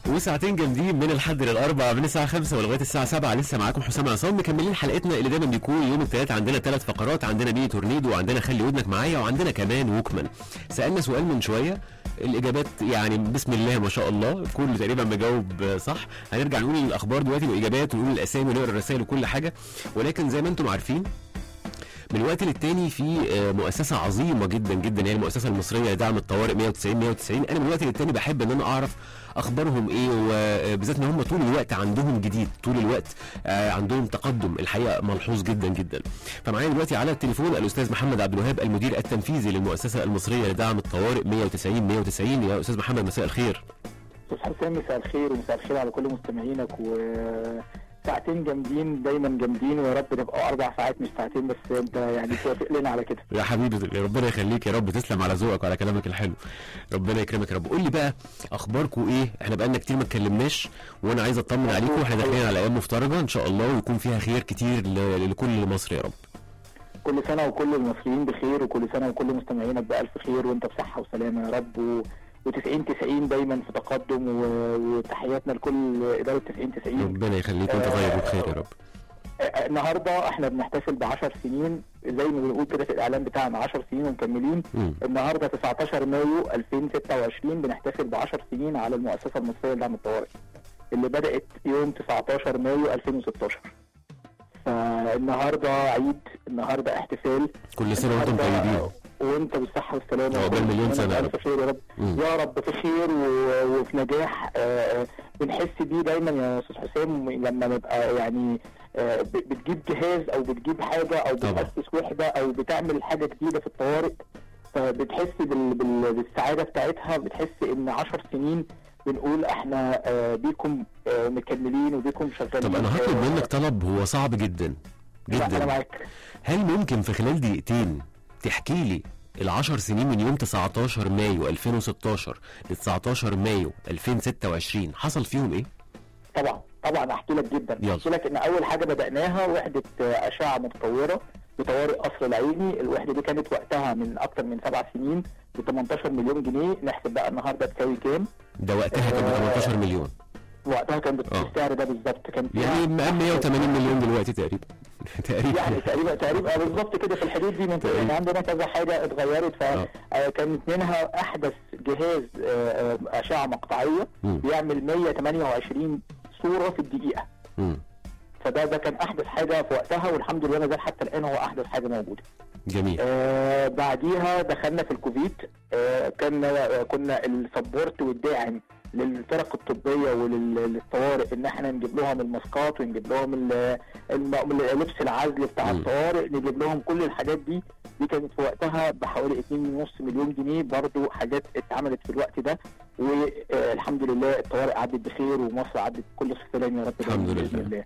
وساعتين جامدين من الحد للاربع من الساعه 5 ولغايه الساعه 7 لسه معاكم حسام عصام مكملين حلقتنا اللي دايما بيكون يوم الثلاث عندنا ثلاث فقرات عندنا ميني تورنيدو وعندنا خلي ودنك معايا وعندنا كمان ووكمان سالنا سؤال من شويه الاجابات يعني بسم الله ما شاء الله كله تقريبا مجاوب صح هنرجع نقول الاخبار دلوقتي والاجابات ونقول الاسامي ونقرا الرسائل وكل حاجه ولكن زي ما انتم عارفين من وقت للتاني في آه، مؤسسه عظيمه جدا جدا هي المؤسسه المصريه لدعم الطوارئ 190 190 انا من وقت للتاني بحب ان انا اعرف اخبارهم ايه وبالذات ان هم طول الوقت عندهم جديد طول الوقت آه، عندهم تقدم الحقيقه ملحوظ جدا جدا فمعايا دلوقتي على التليفون الاستاذ محمد عبد الوهاب المدير التنفيذي للمؤسسه المصريه لدعم الطوارئ 190 190 يا استاذ محمد مساء الخير استاذ حسام مساء الخير ومساء الخير على كل مستمعينك و ساعتين جامدين دايما جامدين ويا رب نبقى اربع ساعات مش ساعتين بس انت يعني توافق لنا على كده يا حبيبي ربنا يخليك يا رب تسلم على ذوقك وعلى كلامك الحلو ربنا يكرمك يا رب قول لي بقى اخباركم ايه احنا بقالنا كتير ما اتكلمناش وانا عايز اطمن عليكم واحنا داخلين على ايام مفترجه ان شاء الله ويكون فيها خير كتير ل- لكل مصر يا رب كل سنه وكل المصريين بخير وكل سنه وكل مستمعينك بالف خير وانت بصحه وسلامه يا رب و... و90 90 دايما في تقدم و... وتحياتنا لكل اداره 90 90 ربنا يخليك وانت طيب وبخير يا رب آه، النهارده احنا بنحتفل ب 10 سنين زي ما بنقول كده في الاعلان بتاعنا 10 سنين ومكملين مم. النهارده 19 مايو 2026 بنحتفل ب 10 سنين على المؤسسه المصريه لدعم الطوارئ اللي بدات يوم 19 مايو 2016 فالنهارده عيد النهارده احتفال كل سنه وانتم النهاردة طيبين وانت بالصحه والسلامه عقبال مليون سنة يا الف رب. خير يا رب مم. يا رب في خير و- وفي نجاح آه، آه، بنحس بيه دايما يا استاذ حسام لما نبقى يعني آه، ب- بتجيب جهاز او بتجيب حاجه او طبعا. بتاسس وحده او بتعمل حاجه جديده في الطوارئ فبتحس بال... بال... بالسعاده بتاعتها بتحس ان 10 سنين بنقول احنا آه، بيكم آه، مكملين وبيكم شغالين طب انا هطلب آه، منك طلب هو صعب جدا لا انا جدا معاك هل ممكن في خلال دقيقتين تحكي لي العشر سنين من يوم 19 مايو 2016 ل 19 مايو 2026 حصل فيهم ايه؟ طبعا طبعا احكي لك جدا يلا. احكي لك ان اول حاجه بداناها وحده آه، اشعه متطوره بطوارئ قصر العيني الوحده دي كانت وقتها من اكتر من سبع سنين ب 18 مليون جنيه نحسب بقى النهارده تساوي كام ده وقتها كان ب 18 مليون وقتها كان آه. بالسعر ده بالظبط كان فيها يعني مقام 180 مليون دلوقتي تقريبا تقريبا يعني تقريبا تقريبا آه بالظبط كده في الحدود دي من تقريبا. يعني عندنا كذا حاجه اتغيرت آه. فكانت منها احدث جهاز آه، آه، اشعه مقطعيه مم. بيعمل 128 صوره في الدقيقه مم. فده ده كان احدث حاجه في وقتها والحمد لله ما زال حتى الان هو احدث حاجه موجوده. جميل آه بعديها دخلنا في الكوفيد آه كان آه كنا السبورت والداعم للفرق الطبيه وللطوارئ ان احنا نجيب لهم الماسكات ونجيب لهم ال- الم- لبس العزل بتاع مم. الطوارئ نجيب لهم كل الحاجات دي دي كانت في وقتها بحوالي 2.5 مليون جنيه برضو حاجات اتعملت في الوقت ده والحمد لله الطوارئ عدت بخير ومصر عدت بكل سلام يا رب الحمد دايماً لله. بإذن الله.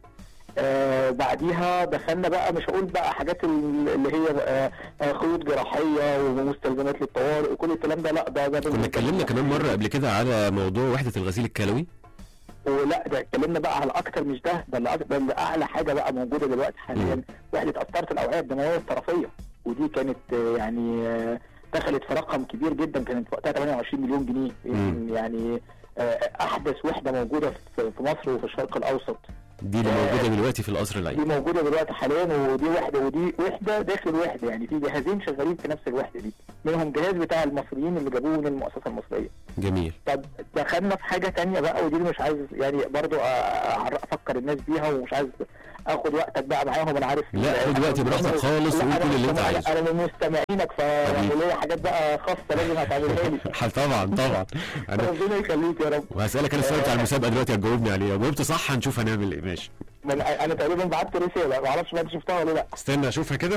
آه بعديها دخلنا بقى مش هقول بقى حاجات ال- اللي هي بقى آه خيوط جراحيه ومستلزمات للطوارئ وكل الكلام ده لا ده ده كنا بالنسبة اتكلمنا لنا كمان مره قبل كده على موضوع وحده الغسيل الكلوي ولا ده اتكلمنا بقى على اكتر مش ده ده اللي أك- ده اللي اعلى حاجه بقى موجوده دلوقتي حاليا مم. وحده قسطره الاوعيه الدمويه الطرفيه ودي كانت آه، يعني آه، دخلت في رقم كبير جدا كانت في وقتها 28 مليون جنيه مم. يعني آه، احدث وحده موجوده في في مصر وفي الشرق الاوسط دي اللي موجوده دلوقتي في القصر دي العيني موجوده دلوقتي حاليا ودي وحده ودي وحده داخل وحده يعني في جهازين شغالين في نفس الوحده دي منهم جهاز بتاع المصريين اللي جابوه من المؤسسه المصريه جميل طب دخلنا في حاجه تانية بقى ودي اللي مش عايز يعني برضو أ- أعر- افكر الناس بيها ومش عايز اخد وقتك بقى معاهم انا عارف لا، خد وقت براحتك خالص لا، وقول أنا كل اللي أنت مستمع- عايزه. انا من مستمعينك فيعني حبيبي. ليا حاجات بقى خاصه لازم هتعملها لي طبعا طبعا انا ربنا يخليك يا رب وهسألك انا السؤال بتاع المسابقه دلوقتي هتجاوبني عليه لو جاوبت صح هنشوف هنعمل ايه ماشي من انا تقريبا بعت رساله ما اعرفش بقى انت شفتها ولا لا استنى اشوفها كده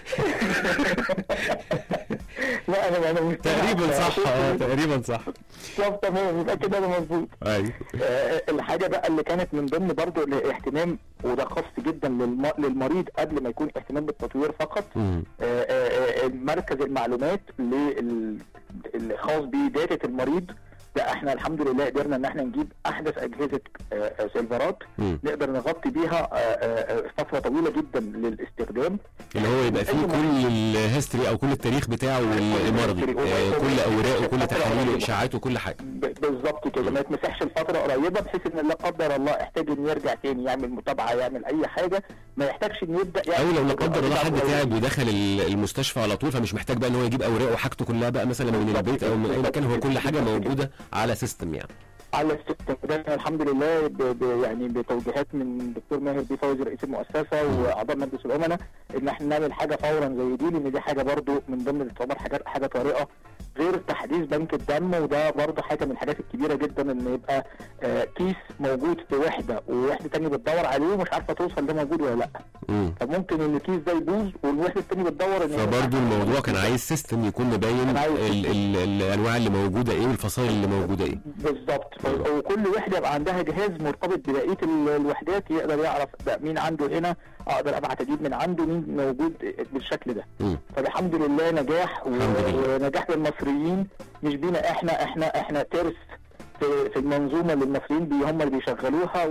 لا انا انا مستمع تقريبا صح اه تقريبا صح طب تمام يبقى كده انا مظبوط ايوه آه، الحاجه بقى اللي كانت من ضمن برضو الاهتمام وده خاص جدا للم... للمريض قبل ما يكون اهتمام بالتطوير فقط مم. آه، آه، آه، مركز المعلومات لل- الخاص بداتا المريض لا احنا الحمد لله قدرنا ان احنا نجيب احدث اجهزه آه، آه، سيرفرات مم. نقدر نغطي بيها آه، آه، آه، فتره طويله جدا للاستخدام اللي هو يبقى فيه أي كل الهيستوري او كل التاريخ بتاعه المرضي الهيستوري. آه، كل اوراقه وكل فترة تحاليله قريبة. واشاعاته وكل حاجه ب- بالظبط كده ما يتمسحش لفتره قريبه بحيث ان لا قدر الله احتاج انه يرجع تاني يعمل متابعه يعمل اي حاجه ما يحتاجش انه يبدا او يعمل لو لا قدر الله إجراءات حد قريبة. تعب ودخل ال- المستشفى على طول فمش محتاج بقى ان هو يجيب اوراقه وحاجته كلها بقى مثلا من البيت او من اي مكان هو كل حاجه موجوده على سيستم يعني على السيستم ده الحمد لله ب ب يعني بتوجيهات من الدكتور ماهر بيه فوزي رئيس المؤسسه واعضاء مجلس الامناء ان احنا نعمل حاجه فورا زي دي لان دي حاجه برضو من ضمن تعتبر حاجه حاجه طارئه غير تحديث بنك الدم وده برضو حاجه من الحاجات الكبيره جدا ان يبقى آه كيس موجود في وحده ووحده تانية بتدور عليه ومش عارفه توصل ده موجود ولا لا مم. فممكن ان الكيس ده يبوظ والوحده التانية بتدور ان هي فبرضه الموضوع كان عايز سيستم يكون مبين كان عايز ال- ال- الانواع اللي موجوده ايه والفصائل اللي موجوده ايه بالظبط ف- وكل وحده يبقى عندها جهاز مرتبط ببقيه ال- الوحدات يقدر يعرف ده مين عنده هنا اقدر ابعت اجيب من عنده مين موجود بالشكل ده مم. فالحمد لله نجاح و- الحمد لله. ونجاح للمصريين مش بينا احنا احنا احنا ترس في, في المنظومه اللي المصريين بي هم اللي بيشغلوها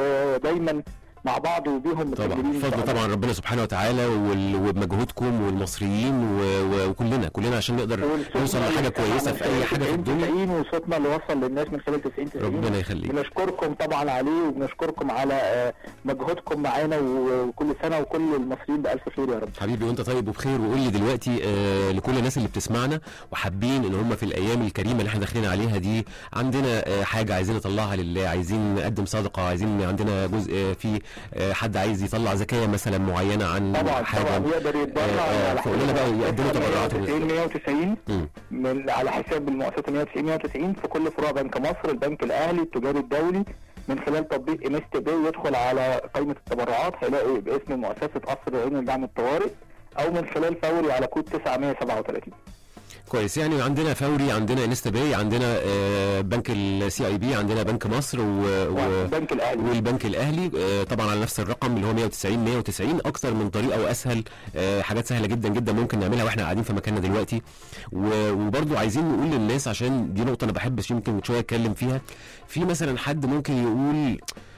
ودايما مع بعض وبيهم طبعا متسجلين إن شاء فضل الله. طبعا ربنا سبحانه وتعالى وال- وبمجهودكم والمصريين و- و- وكلنا كلنا عشان نقدر والصوتنا نوصل اللي لحاجه اتسمع كويسه من في اي خلال حاجه في 90 الدنيا 90 وصوتنا اللي وصل للناس من خلال 90 90 ربنا يخليك بنشكركم طبعا عليه وبنشكركم على آه، مجهودكم معانا و- وكل سنه وكل المصريين بالف خير يا رب حبيبي وانت طيب وبخير وقول لي دلوقتي آه لكل الناس اللي بتسمعنا وحابين ان هم في الايام الكريمه اللي احنا داخلين عليها دي عندنا آه حاجه عايزين نطلعها لله عايزين نقدم صدقه عايزين عندنا جزء آه في آه حد عايز يطلع زكاه مثلا معينه عن طبعا حاجه طبعا يقدر يتبرع آه، على فقول لنا بقى حساب يقدموا تبرعاتهم 190 190 مم. من على حساب المؤسسه 190 190 في كل فروع بنك مصر البنك الاهلي التجاري الدولي من خلال تطبيق انست باي يدخل على قائمه التبرعات هيلاقي باسم مؤسسه قصر العين لدعم الطوارئ او من خلال فوري على كود 937 كويس يعني عندنا فوري عندنا انستا باي عندنا آه بنك السي اي بي عندنا بنك مصر و, و... والبنك الاهلي والبنك الاهلي آه، طبعا على نفس الرقم اللي هو 190 190 اكتر من طريقه واسهل آه، حاجات سهله جدا جدا ممكن نعملها واحنا قاعدين في مكاننا دلوقتي و- وبرضو عايزين نقول للناس عشان دي نقطه انا بحب يمكن شويه اتكلم فيها في مثلا حد ممكن يقول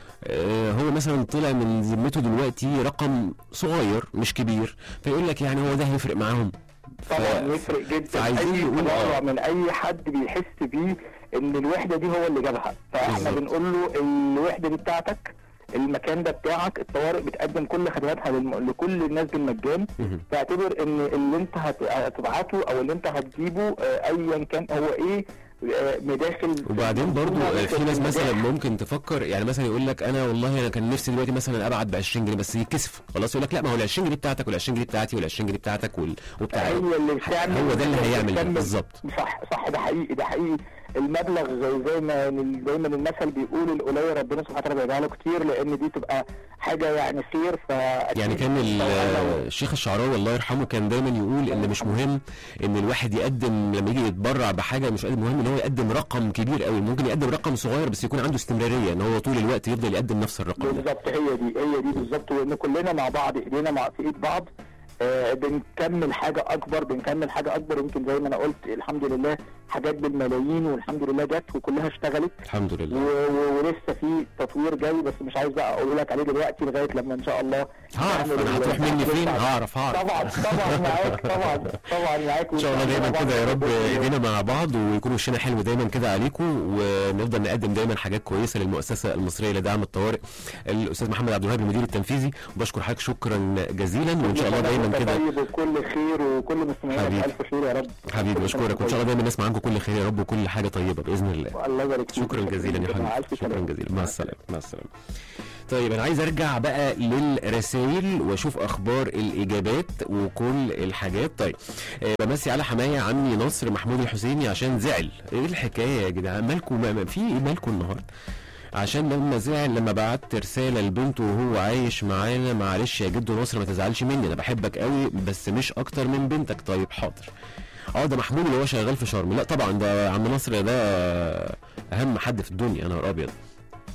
آه، هو مثلا طلع من ذمته دلوقتي رقم صغير مش كبير فيقول لك يعني هو ده هيفرق معاهم ف- طبعا يفرق جدا فعايزين اي نقول تبرع آه. من اي حد بيحس بيه ان الوحده دي هو اللي جابها فاحنا بالظبط. بنقول له الوحده دي بتاعتك المكان ده بتاعك الطوارئ بتقدم كل خدماتها للم... لكل الناس بالمجان مهم. فاعتبر ان اللي انت هت... هتبعته او اللي انت هتجيبه آه، ايا كان هو ايه آه، مداخل وبعدين برضو آه، في ناس مثلا مداخل. ممكن تفكر يعني مثلا يقول لك انا والله انا كان نفسي دلوقتي مثلا ابعت ب 20 جنيه بس يتكسف خلاص يقول لك لا ما هو ال 20 جنيه بتاعتك وال 20 جنيه بتاعتي وال 20 جنيه بتاعتك وال- وبتاعي هي اللي بتعمل هو ده اللي هيعمل ده بتكمل. بالظبط صح صح ده حقيقي ده حقيقي المبلغ زي زي ما دايما المثل بيقول القليل ربنا سبحانه وتعالى بيجعله كتير لان دي تبقى حاجه يعني خير ف يعني كان ال- الشيخ الشعراوي الله يرحمه كان دايما يقول ان مش مهم ان الواحد يقدم لما يجي يتبرع بحاجه مش مهم ان هو يقدم رقم كبير قوي ممكن يقدم رقم صغير بس يكون عنده استمراريه ان هو طول الوقت يفضل يقدم نفس الرقم ده بالظبط هي دي هي دي بالظبط وان كلنا مع بعض ايدينا مع في ايد بعض آه بنكمل حاجه اكبر بنكمل حاجه اكبر يمكن زي ما انا قلت الحمد لله حاجات بالملايين والحمد لله جت وكلها اشتغلت الحمد و- لله و- ولسه في تطوير جاي بس مش عايز بقى اقول لك عليه دلوقتي لغايه لما ان شاء الله هعرف نعمل انا هتروح ال- مني فين بتاع- هعرف هعرف طبعا طبعا معاك طبعا طبعا معاك ان شاء الله دايما كده يا رب ايدينا مع بعض ويكون وشنا حلو دايما كده عليكم ونفضل نقدم دايما حاجات كويسه للمؤسسه المصريه لدعم الطوارئ الاستاذ محمد عبد الوهاب المدير التنفيذي وبشكر حضرتك شكرا جزيلا وان شاء الله دايما كده طيب وكل خير وكل مستمعينا حبيبي. الف خير يا رب حبيبي بشكرك وان شاء الله دايما نسمع عنكم كل خير يا رب وكل حاجه طيبه باذن الله الله يبارك فيك شكرا جزيلا يا مع حبيبي ألف شكرا سلامة. جزيلا مع السلامه مع السلامه طيب انا عايز ارجع بقى للرسائل واشوف اخبار الاجابات وكل الحاجات طيب آه بمسي على حمايه عمي نصر محمود الحسيني عشان زعل ايه الحكايه يا جدعان مالكم ما- ما- في ايه مالكم النهارده عشان لما زعل لما بعت رساله لبنته وهو عايش معانا معلش يا جدو نصر ما تزعلش مني انا بحبك قوي بس مش اكتر من بنتك طيب حاضر اه ده محمود اللي هو شغال في شرم لا طبعا ده عم نصر ده اهم حد في الدنيا انا ابيض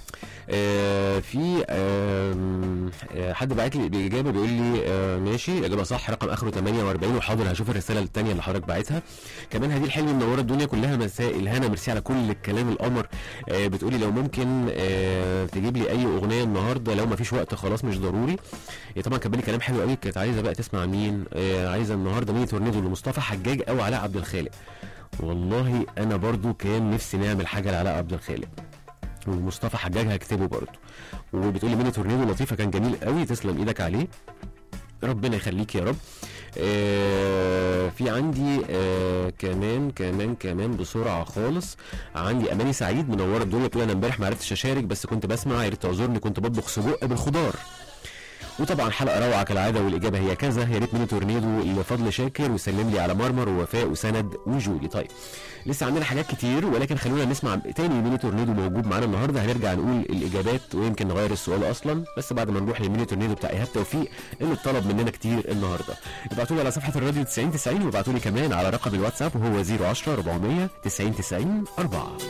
آه في آم، آه حد بعت لي باجابه بيقول لي آه ماشي الاجابه صح رقم اخره 48 وحاضر هشوف الرساله الثانيه اللي حضرتك باعتها كمان هدي الحلم منوره الدنيا كلها مساء الهنا ميرسي على كل الكلام القمر آه بتقولي لو ممكن آه تجيب لي اي اغنيه النهارده لو ما فيش وقت خلاص مش ضروري هي طبعا كان لي كلام حلو قوي كانت عايزه بقى تسمع مين آه عايزه النهارده مين تورنيدو لمصطفى حجاج او علاء عبد الخالق والله انا برضو كان نفسي نعمل حاجه لعلاء عبد الخالق ومصطفى حجاج هكتبه برضو وبتقولي ميني تورنيدو لطيفه كان جميل قوي تسلم ايدك عليه ربنا يخليك يا رب آه في عندي آه كمان كمان كمان بسرعه خالص عندي اماني سعيد منوره الدنيا بتقول انا امبارح ما عرفتش اشارك بس كنت بسمع يا ريت تعذرني كنت بطبخ سجق بالخضار وطبعا حلقه روعه كالعاده والاجابه هي كذا يا ريت ميني تورنيدو لفضل شاكر وسلم لي على مرمر ووفاء وسند وجولي طيب لسه عندنا حاجات كتير ولكن خلونا نسمع تاني ميني تورنيدو موجود معانا النهارده هنرجع نقول الاجابات ويمكن نغير السؤال اصلا بس بعد ما نروح للميني تورنيدو بتاع ايهاب توفيق اللي اتطلب مننا كتير النهارده ابعتوا لي على صفحه الراديو 90 90 وابعتوا لي كمان على رقم الواتساب وهو 010 400 90 90 4